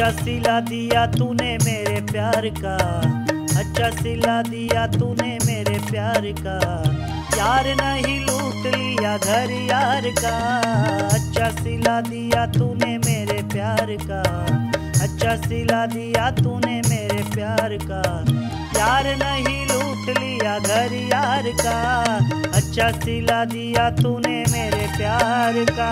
अच्छा सिला दिया तूने मेरे प्यार का अच्छा सिला दिया तूने मेरे प्यार का यार नहीं लूट लिया घर यार का अच्छा सिला दिया तूने मेरे प्यार का अच्छा सिला दिया तूने मेरे प्यार का यार नहीं लूट लिया घर यार का अच्छा सिला दिया तूने मेरे प्यार का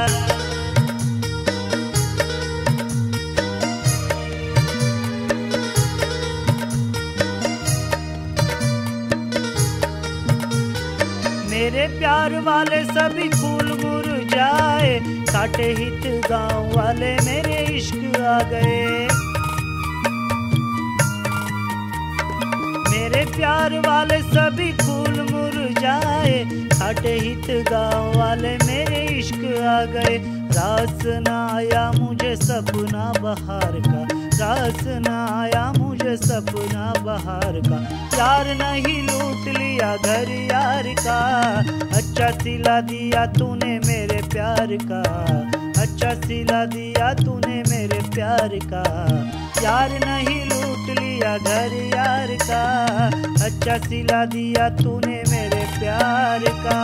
मेरे प्यार वाले सभी फूल मुरझाए काटे हित गांव वाले मेरे इश्क आ गए मेरे प्यार वाले सभी फूल मुरझाए काटे हित गांव वाले मेरे इश्क आ गए रास ना आया मुझे सपना बहार का रास ना आया मुझे सपना बहार का यार नहीं लूट लिया घर यार का अच्छा सिला दिया तूने मेरे प्यार का अच्छा सिला दिया तूने मेरे प्यार का यार नहीं लूट लिया घर यार का अच्छा सिला दिया तूने मेरे प्यार का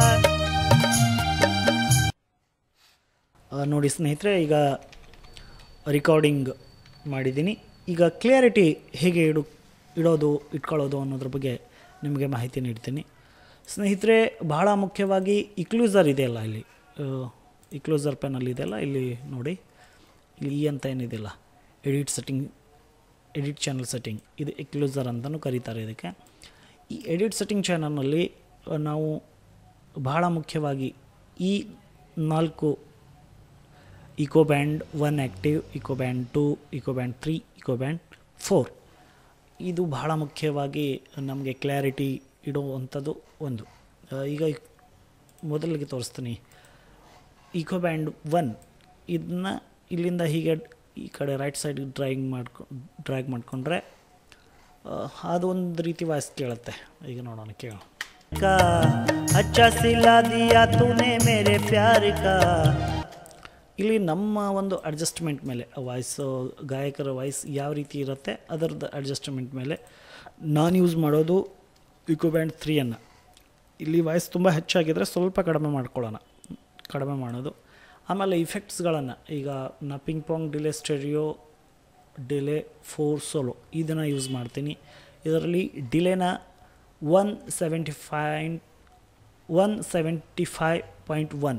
ಆ, ನೋಡಿ ಸ್ನೇಹಿತರೆ ಈಗ ರಿಕಾರ್ಡಿಂಗ್ ಮಾಡಿದ್ದೀನಿ ಈಗ ಕ್ಲಿಯರಿಟಿ ಹೇಗೆ ಇಡು ಇಡೋದು ಇಟ್ಕೊಳ್ಳೋದು ಅನ್ನೋದ್ರ ಬಗ್ಗೆ ನಿಮಗೆ ಮಾಹಿತಿ ನೀಡ್ತೀನಿ ಸ್ನೇಹಿತರೆ ಬಹಳ ಮುಖ್ಯವಾಗಿ ಇಕ್ಲೂಸರ್ ಇದೆಯಲ್ಲ ಇಲ್ಲಿ ಇಕ್ಲೂಸರ್ ಪೆನಲ್ಲಿ ಇದೆಯಲ್ಲ ಇಲ್ಲಿ ನೋಡಿ ಇಲ್ಲಿ ಈ ಅಂತ ಏನಿದೆಯಲ್ಲ edit setting edit channel setting ಇದು ಎಕ್ಲೂಸರ್ ಅಂತಲೂ ಕರೀತಾರೆ ಇದಕ್ಕೆ ಈ ಎಡಿಟ್ ಸೆಟ್ಟಿಂಗ್ ಚಾನಲ್ನಲ್ಲಿ ನಾವು ಬಹಳ ಮುಖ್ಯವಾಗಿ ಈ ನಾಲ್ಕು echo band one active echo band two echo band three echo band four ಇದು ಬಹಳ ಮುಖ್ಯವಾಗಿ ನಮಗೆ ಕ್ಲಾರಿಟಿ ಇಡುವಂಥದ್ದು ಒಂದು ಆ, ಈಗ ಮೊದಲಿಗೆ ತೋರಿಸ್ತೀನಿ ಇಕೋ ಬ್ಯಾಂಡ್ ಒನ್ ಇದನ್ನ ಇಲ್ಲಿಂದ ಹೀಗೆ ಈ ಕಡೆ ರೈಟ್ ಸೈಡ್ ಡ್ರಾಯಿಂಗ್ ಮಾಡ್ಕೊ ಡ್ರ್ಯಾಗ್ ಮಾಡಿಕೊಂಡ್ರೆ ಅದು ಒಂದು ರೀತಿ ವಾಯ್ಸ್ ಕೇಳುತ್ತೆ ಈಗ ನೋಡೋಣ ಕೇಳೋಣ का अच्छा सिला दिया तूने मेरे प्यार का ಇಲ್ಲಿ ನಮ್ಮ ಒಂದು ಅಡ್ಜಸ್ಟ್ಮೆಂಟ್ ಮೇಲೆ ವಾಯ್ಸು ಗಾಯಕರ ವಾಯ್ಸ್ ಯಾವ ರೀತಿ ಇರುತ್ತೆ ಅದರದ್ದು ಅಡ್ಜಸ್ಟ್ಮೆಂಟ್ ಮೇಲೆ ನಾನು ಯೂಸ್ ಮಾಡೋದು ಇಕೋ ಬ್ಯಾಂಡ್ ತ್ರೀಯನ್ನು ಇಲ್ಲಿ ವಾಯ್ಸ್ ತುಂಬ ಹೆಚ್ಚಾಗಿದ್ದರೆ ಸ್ವಲ್ಪ ಕಡಿಮೆ ಮಾಡ್ಕೊಳ್ಳೋಣ ಕಡಿಮೆ ಮಾಡೋದು ಆಮೇಲೆ ಇಫೆಕ್ಟ್ಸ್ಗಳನ್ನು ಈಗ ನಾ ping pong delay stereo delay for solo ಇದನ್ನು ಯೂಸ್ ಮಾಡ್ತೀನಿ ಇದರಲ್ಲಿ ಡಿಲೇನ one seventy five one seventy five point one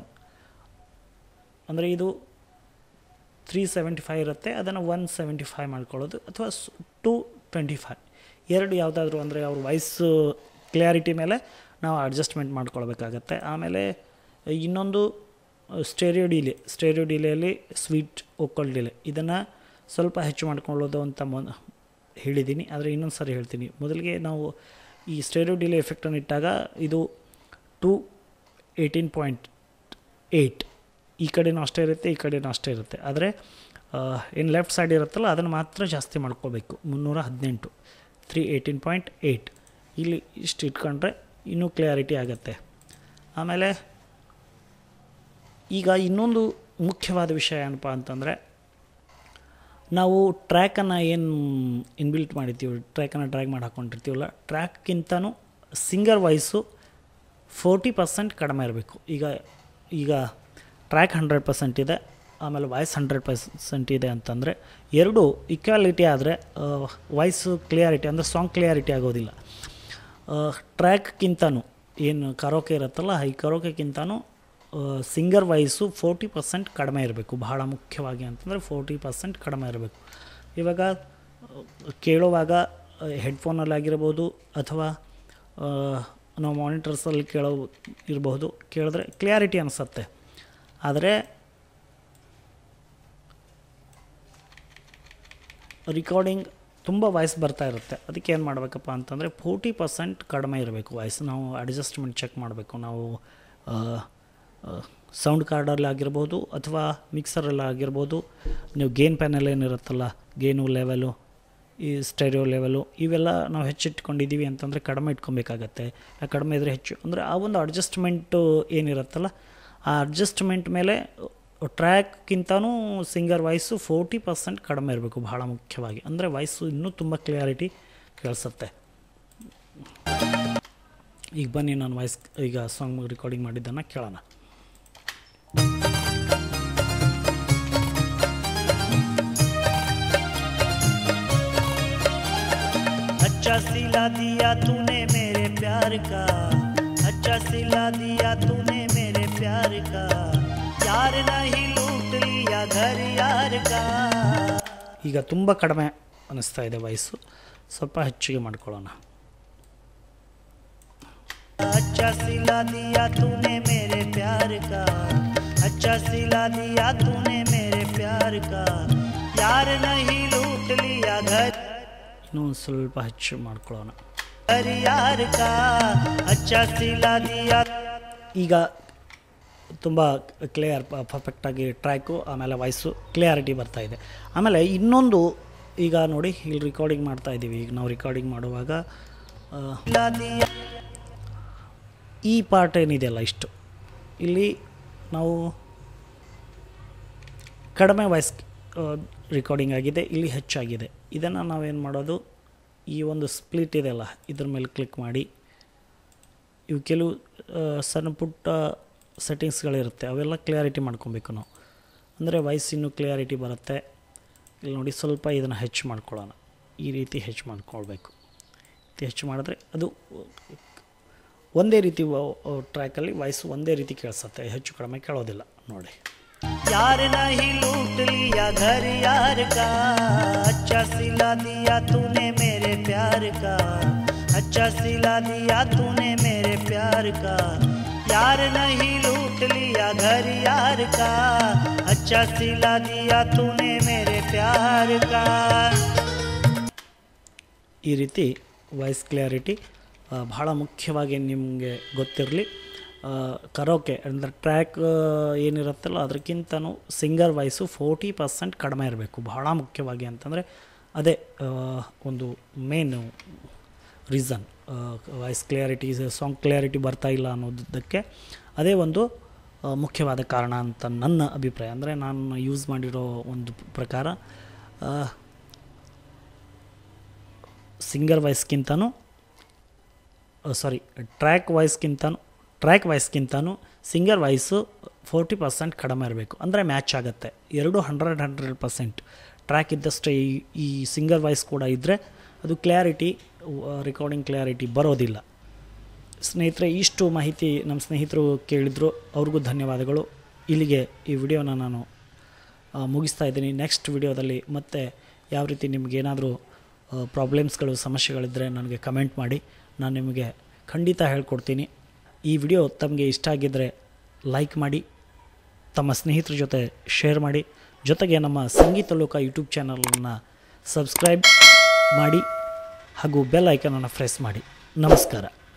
ಅಂದರೆ ಇದು ತ್ರೀ ಸೆವೆಂಟಿ ಫೈವ್ ಇರುತ್ತೆ ಅದನ್ನು ಒನ್ ಸೆವೆಂಟಿ ಫೈವ್ ಮಾಡ್ಕೊಳ್ಳೋದು ಅಥವಾ ಟು ಟ್ವೆಂಟಿ ಫೈವ್ ಎರಡು ಯಾವುದಾದ್ರೂ ಅಂದರೆ ಅವ್ರ ವಾಯ್ಸ್ ಕ್ಲಿಯಾರಿಟಿ ಮೇಲೆ ನಾವು ಅಡ್ಜಸ್ಟ್ಮೆಂಟ್ ಮಾಡ್ಕೊಳ್ಬೇಕಾಗತ್ತೆ ಆಮೇಲೆ ಇನ್ನೊಂದು ಸ್ಟೇರಿಯೋ ಡಿಲೇ ಸ್ಟೇರಿಯೋ ಡಿಲೆಯಲ್ಲಿ ಸ್ವೀಟ್ ಓಕಲ್ ಡಿಲೆ ಇದನ್ನು ಸ್ವಲ್ಪ ಹೆಚ್ಚು ಮಾಡ್ಕೊಳ್ಳೋದು ಅಂತ ಮೊ ಹೇಳಿದ್ದೀನಿ ಆದರೆ ಇನ್ನೊಂದು ಸಾರಿ ಹೇಳ್ತೀನಿ ಮೊದಲಿಗೆ ನಾವು ಈ ಸ್ಟೇರಿಯೋ ಡಿಲೇ ಎಫೆಕ್ಟನ್ನು ಇಟ್ಟಾಗ ಇದು ಟು ಏಯ್ಟೀನ್ ಪಾಯಿಂಟ್ ಏಯ್ಟ್ ಈ ಕಡೆನೂ ಅಷ್ಟೇ ಇರುತ್ತೆ ಈ ಕಡೆನೂ ಅಷ್ಟೇ ಇರುತ್ತೆ ಆದರೆ ಏನು ಲೆಫ್ಟ್ ಸೈಡ್ ಇರುತ್ತಲ್ಲ ಅದನ್ನು ಮಾತ್ರ ಜಾಸ್ತಿ ಮಾಡ್ಕೋಬೇಕು ಮುನ್ನೂರ ಹದಿನೆಂಟು ತ್ರೀ ಏಯ್ಟೀನ್ ಪಾಯಿಂಟ್ ಏಯ್ಟ್ ಇಲ್ಲಿ ಇಷ್ಟು ಇಟ್ಕೊಂಡ್ರೆ ಇನ್ನೂ ಕ್ಲಿಯಾರಿಟಿ ಆಗುತ್ತೆ ಆಮೇಲೆ ಈಗ ಇನ್ನೊಂದು ಮುಖ್ಯವಾದ ವಿಷಯ ಏನಪ್ಪ ಅಂತಂದರೆ ನಾವು ಟ್ರ್ಯಾಕನ್ನು ಏನು ಇನ್ಬಿಲ್ಟ್ ಮಾಡಿರ್ತೀವಿ ಟ್ರ್ಯಾಕನ್ನು ಡ್ರ್ಯಾಗ್ ಮಾಡಿ ಹಾಕ್ಕೊಂಡಿರ್ತೀವಲ್ಲ ಟ್ರ್ಯಾಕ್ಗಿಂತನೂ ಸಿಂಗರ್ ವಾಯ್ಸು ಫೋರ್ಟಿ ಪರ್ಸೆಂಟ್ ಕಡಿಮೆ ಇರಬೇಕು ಈಗ ಈಗ ಟ್ರ್ಯಾಕ್ ಹಂಡ್ರೆಡ್ ಪರ್ಸೆಂಟ್ ಇದೆ ಆಮೇಲೆ ವಾಯ್ಸ್ ಹಂಡ್ರೆಡ್ ಪರ್ಸೆಂಟ್ ಇದೆ ಅಂತಂದರೆ ಎರಡು ಈಕ್ವಾಲಿಟಿ ಆದರೆ ವಾಯ್ಸು ಕ್ಲಿಯಾರಿಟಿ ಅಂದರೆ ಸಾಂಗ್ ಕ್ಲಿಯಾರಿಟಿ ಆಗೋದಿಲ್ಲ ಟ್ರ್ಯಾಕ್ಗಿಂತನೂ ಏನು ಕರೋಕೆ ಇರುತ್ತಲ್ಲ ಈ ಕರೋಕೆಗಿಂತನೂ ಸಿಂಗರ್ ವಾಯ್ಸು ಫೋರ್ಟಿ ಪರ್ಸೆಂಟ್ ಕಡಿಮೆ ಇರಬೇಕು ಬಹಳ ಮುಖ್ಯವಾಗಿ ಅಂತಂದರೆ ಫೋರ್ಟಿ ಪರ್ಸೆಂಟ್ ಕಡಿಮೆ ಇರಬೇಕು ಇವಾಗ ಕೇಳುವಾಗ ಹೆಡ್ಫೋನಲ್ಲಾಗಿರ್ಬೋದು ಅಥವಾ ಆ, ನಾವು ಮಾನಿಟರ್ಸಲ್ಲಿ ಕೇಳೋ ಇರಬಹುದು ಕೇಳಿದ್ರೆ ಕ್ಲಿಯಾರಿಟಿ ಅನಿಸುತ್ತೆ ಆದರೆ ರಿಕಾರ್ಡಿಂಗ್ ತುಂಬ ವಾಯ್ಸ್ ಬರ್ತಾ ಇರುತ್ತೆ ಅದಕ್ಕೆ ಏನು ಮಾಡಬೇಕಪ್ಪ ಅಂತಂದರೆ ಫೋರ್ಟಿ ಪರ್ಸೆಂಟ್ ಕಡಿಮೆ ಇರಬೇಕು ವಾಯ್ಸ್ ನಾವು ಅಡ್ಜಸ್ಟ್ಮೆಂಟ್ ಚೆಕ್ ಮಾಡಬೇಕು ನಾವು ಸೌಂಡ್ ಕಾರ್ಡಲ್ಲಿ ಆಗಿರ್ಬೋದು ಅಥವಾ ಮಿಕ್ಸರಲ್ಲಿ ಆಗಿರ್ಬೋದು ನೀವು ಗೇನ್ ಪ್ಯಾನಲ್ ಏನಿರುತ್ತಲ್ಲ ಗೇನು ಲೆವೆಲು ಈ ಸ್ಟೆರಿಯೋ ಲೆವೆಲು ಇವೆಲ್ಲ ನಾವು ಹೆಚ್ಚಿಟ್ಕೊಂಡಿದ್ದೀವಿ ಅಂತಂದರೆ ಕಡಿಮೆ ಇಟ್ಕೊಬೇಕಾಗತ್ತೆ ಆ ಕಡಿಮೆ ಇದ್ದರೆ ಹೆಚ್ಚು ಅಂದರೆ ಆ ಒಂದು ಅಡ್ಜಸ್ಟ್ಮೆಂಟು ಏನಿರುತ್ತಲ್ಲ ಆ ಅಡ್ಜಸ್ಟ್ಮೆಂಟ್ ಮೇಲೆ ಟ್ರ್ಯಾಕ್ಗಿಂತನೂ ಸಿಂಗರ್ ವಾಯ್ಸು ಫೋರ್ಟಿ ಪರ್ಸೆಂಟ್ ಕಡಿಮೆ ಇರಬೇಕು ಬಹಳ ಮುಖ್ಯವಾಗಿ ಅಂದರೆ ವಾಯ್ಸು ಇನ್ನೂ ತುಂಬ ಕ್ಲಿಯಾರಿಟಿ ಕೇಳಿಸುತ್ತೆ ಈಗ ಬನ್ನಿ ನಾನು ವಾಯ್ಸ್ ಈಗ ಸಾಂಗ್ ರೆಕಾರ್ಡಿಂಗ್ ಮಾಡಿದ್ದನ್ನು ಕೇಳೋಣ अच्छा सिला दिया तूने मेरे प्यार का अच्छा सिला दिया तूने मेरे प्यार का यार नहीं लूट लिया घर यार का ಈಗ ತುಂಬ ಕಡಿಮೆ ಅನ್ನಿಸ್ತಾ ಇದೆ ವಯಸ್ಸು ಸ್ವಲ್ಪ ಹೆಚ್ಚಿಗೆ ಮಾಡ್ಕೊಳ್ಳೋಣ अच्छा सिला दिया तूने मेरे प्यार का अच्छा सिला दिया तूने मेरे प्यार का यार नहीं लूट लिया घर ಇನ್ನೂ ಒಂದು ಸ್ವಲ್ಪ ಹೆಚ್ಚು ಮಾಡ್ಕೊಳ್ಳೋಣ घर यार का अच्छा सिला दिया ಈಗ ತುಂಬ ಕ್ಲಿಯರ್ ಪರ್ಫೆಕ್ಟಾಗಿ ಟ್ರ್ಯಾಕು ಆಮೇಲೆ ವಾಯ್ಸು ಕ್ಲಿಯಾರಿಟಿ ಬರ್ತಾ ಇದೆ ಆಮೇಲೆ ಇನ್ನೊಂದು ಈಗ ನೋಡಿ ಇಲ್ಲಿ ರೆಕಾರ್ಡಿಂಗ್ ಮಾಡ್ತಾ ಇದ್ದೀವಿ ಈಗ ನಾವು ರೆಕಾರ್ಡಿಂಗ್ ಮಾಡುವಾಗ ಆ, ಈ ಪಾರ್ಟ್ ಏನಿದೆಯಲ್ಲ ಇಷ್ಟು ಇಲ್ಲಿ ನಾವು ಕಡಿಮೆ ವಾಯ್ಸ್ ರೆಕಾರ್ಡಿಂಗ್ ಆಗಿದೆ ಇಲ್ಲಿ ಹೆಚ್ಚಾಗಿದೆ ಇದನ್ನು ನಾವೇನು ಮಾಡೋದು ಈ ಒಂದು ಸ್ಪ್ಲಿಟ್ ಇದೆಯಲ್ಲ ಇದ್ರ ಮೇಲೆ ಕ್ಲಿಕ್ ಮಾಡಿ ಇವು ಕೆಲವು ಆ, ಸಣ್ಣ ಪುಟ್ಟ ಸೆಟ್ಟಿಂಗ್ಸ್ಗಳಿರುತ್ತೆ ಅವೆಲ್ಲ ಕ್ಲಿಯಾರಿಟಿ ಮಾಡ್ಕೊಬೇಕು ನಾವು ಅಂದರೆ ವಾಯ್ಸ್ ಇನ್ನೂ ಕ್ಲಿಯಾರಿಟಿ ಬರುತ್ತೆ ಇಲ್ಲಿ ನೋಡಿ ಸ್ವಲ್ಪ ಇದನ್ನು ಹೆಚ್ಚು ಮಾಡ್ಕೊಳ್ಳೋಣ ಈ ರೀತಿ ಹೆಚ್ಚು ಮಾಡ್ಕೊಳ್ಬೇಕು ಈ ರೀತಿ ಹೆಚ್ಚು ಮಾಡಿದ್ರೆ ಅದು ಒಂದೇ ರೀತಿ ಟ್ರ್ಯಾಕಲ್ಲಿ ವಾಯ್ಸ್ ಒಂದೇ ರೀತಿ ಕೇಳಿಸುತ್ತೆ ಹೆಚ್ಚು ಕಡಿಮೆ ಕೇಳೋದಿಲ್ಲ ನೋಡಿ यार नहीं लूट लिया घर यार का अच्छा सिला दिया तूने मेरे प्यार का अच्छा सिला दिया तूने मेरे प्यार का यार नहीं लूट लिया घर यार का अच्छा सिला दिया तूने मेरे प्यार का ಈ ರೀತಿ ವಾಯ್ಸ್ ಕ್ಲಿಯಾರಿಟಿ ಬಹಳ ಮುಖ್ಯವಾಗಿ ನಿಮಗೆ ಗೊತ್ತಿರಲಿ ಕರೋಕೆ ಅಂದರೆ ಟ್ರ್ಯಾಕ್ ಏನಿರುತ್ತಲ್ಲ ಅದಕ್ಕಿಂತನೂ ಸಿಂಗರ್ ವಾಯ್ಸು ಫೋರ್ಟಿ ಪರ್ಸೆಂಟ್ ಕಡಿಮೆ ಇರಬೇಕು ಬಹಳ ಮುಖ್ಯವಾಗಿ ಅಂತಂದರೆ ಅದೇ ಆ, ಒಂದು main reason voice clarity song clarity ಬರ್ತಾ ಇಲ್ಲ ಅನ್ನೋದಕ್ಕೆ ಅದೇ ಒಂದು ಆ, ಮುಖ್ಯವಾದ ಕಾರಣ ಅಂತ ನನ್ನ ಅಭಿಪ್ರಾಯ ಅಂದರೆ ನಾನು ಯೂಸ್ ಮಾಡಿರೋ ಒಂದು ಪ್ರಕಾರ ಆ, ಸಿಂಗರ್ ವಾಯ್ಸ್ಗಿಂತನೂ ಸಾರಿ ಟ್ರ್ಯಾಕ್ ವಾಯ್ಸ್ಗಿಂತನೂ ಟ್ರ್ಯಾಕ್ ವಾಯ್ಸ್ಗಿಂತನೂ ಸಿಂಗರ್ ವಾಯ್ಸು ಫೋರ್ಟಿ ಪರ್ಸೆಂಟ್ ಕಡಿಮೆ ಇರಬೇಕು ಅಂದರೆ ಮ್ಯಾಚ್ ಆಗುತ್ತೆ ಎರಡು ಹಂಡ್ರೆಡ್ ಹಂಡ್ರೆಡ್ ಪರ್ಸೆಂಟ್ ಟ್ರ್ಯಾಕ್ ಇದ್ದಷ್ಟೇ ಈ ಈ ಸಿಂಗರ್ ವಾಯ್ಸ್ ಕೂಡ ಇದ್ದರೆ ಅದು ಕ್ಲಿಯಾರಿಟಿ ರೆಕಾರ್ಡಿಂಗ್ ಕ್ಲಿಯಾರಿಟಿ ಬರೋದಿಲ್ಲ ಸ್ನೇಹಿತರೆ ಇಷ್ಟು ಮಾಹಿತಿ ನಮ್ಮ ಸ್ನೇಹಿತರು ಕೇಳಿದ್ರು ಅವ್ರಿಗೂ ಧನ್ಯವಾದಗಳು ಇಲ್ಲಿಗೆ ಈ ವಿಡಿಯೋನ ನಾನು ಆ, ಮುಗಿಸ್ತಾ ಇದ್ದೀನಿ ನೆಕ್ಸ್ಟ್ ವಿಡಿಯೋದಲ್ಲಿ ಮತ್ತೆ ಯಾವ ರೀತಿ ನಿಮಗೇನಾದರೂ ಪ್ರಾಬ್ಲಮ್ಸ್ಗಳು ಸಮಸ್ಯೆಗಳಿದ್ದರೆ ನನಗೆ ಕಮೆಂಟ್ ಮಾಡಿ ನಾನು ನಿಮಗೆ ಖಂಡಿತ ಹೇಳ್ಕೊಡ್ತೀನಿ ಈ ವಿಡಿಯೋ ತಮಗೆ ಇಷ್ಟ ಆಗಿದ್ದರೆ ಲೈಕ್ ಮಾಡಿ ತಮ್ಮ ಸ್ನೇಹಿತರ ಜೊತೆ ಶೇರ್ ಮಾಡಿ ಜೊತೆಗೆ ನಮ್ಮ ಸಂಗೀತ ಲೋಕ ಯೂಟ್ಯೂಬ್ ಚಾನಲನ್ನು ಸಬ್ಸ್ಕ್ರೈಬ್ ಮಾಡಿ ಹಾಗೂ ಬೆಲ್ ಐಕನನ್ನು ಪ್ರೆಸ್ ಮಾಡಿ ನಮಸ್ಕಾರ